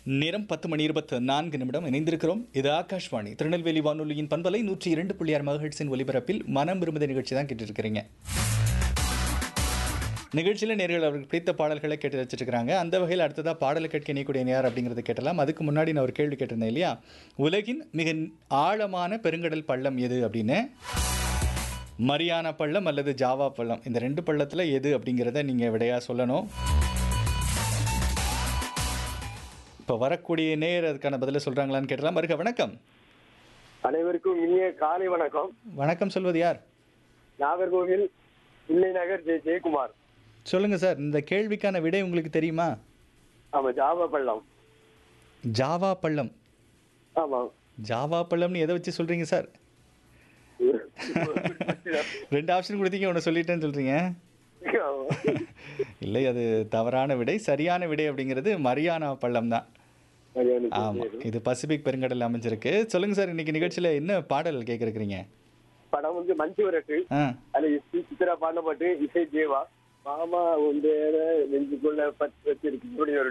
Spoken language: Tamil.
நேரம் பத்து மணி இருபத்து நான்கு நிமிடம் இணைந்திருக்கிறோம் இது ஆகாஷ்வாணி திருநெல்வேலி வானொலியின் பண்பலை நூற்றி இரண்டு புள்ளி ஆறு மகழ்ச்சியின் ஒலிபரப்பில் மனம் விரும்புத நிகழ்ச்சி தான் கேட்டுருக்கிறீங்க நிகழ்ச்சியில் நேர்கள் அவருக்கு பிடித்த பாடல்களை கேட்டு வச்சுருக்காங்க அந்த வகையில் அடுத்ததாக பாடலை கேட்க இணையக்கூடிய யார் அப்படிங்கிறத கேட்டலாம் அதுக்கு முன்னாடி நான் ஒரு கேள்வி கேட்டிருந்தேன் இல்லையா உலகின் மிக ஆழமான பெருங்கடல் பள்ளம் எது அப்படின்னு மரியானா பள்ளம் அல்லது ஜாவா பள்ளம் இந்த ரெண்டு பள்ளத்தில் எது அப்படிங்கிறத நீங்கள் விடையாக சொல்லணும் இப்போ வரக்கூடிய நேர் அதுக்கான பதிலை சொல்கிறாங்களான்னு கேட்டலாம் மருக வணக்கம் அனைவருக்கும் இனிய காலை வணக்கம் வணக்கம் சொல்வது யார் நாகர்கோவில் பிள்ளை நகர் ஜெய ஜெயக்குமார் சொல்லுங்கள் சார் இந்த கேள்விக்கான விடை உங்களுக்கு தெரியுமா ஆமா ஜாவா பள்ளம் ஜாவா பள்ளம் ஆமா ஜாவா பள்ளம்னு எதை வச்சு சொல்கிறீங்க சார் ரெண்டு ஆப்ஷன் கொடுத்தீங்க ஒன்று சொல்லிட்டேன்னு சொல்கிறீங்க இல்லை அது தவறான விடை சரியான விடை அப்படிங்கிறது மரியானா பள்ளம் தான் ஆமாம் இது பசிபிக் பெருங்கடல் அமைஞ்சிருக்கு சொல்லுங்கள் சார் இன்னைக்கு நிகழ்ச்சியில் என்ன பாடல் கேட்குறீங்க படம் வந்து மஞ்சு வரட்டு ஆ அதுல எஸ் சித்ரா பாடப்பட்டு இசை தேவா மாமா உண்டு நெஞ்சுக்குள்ள பத்து வச்சிருக்கு இப்படி ஒரு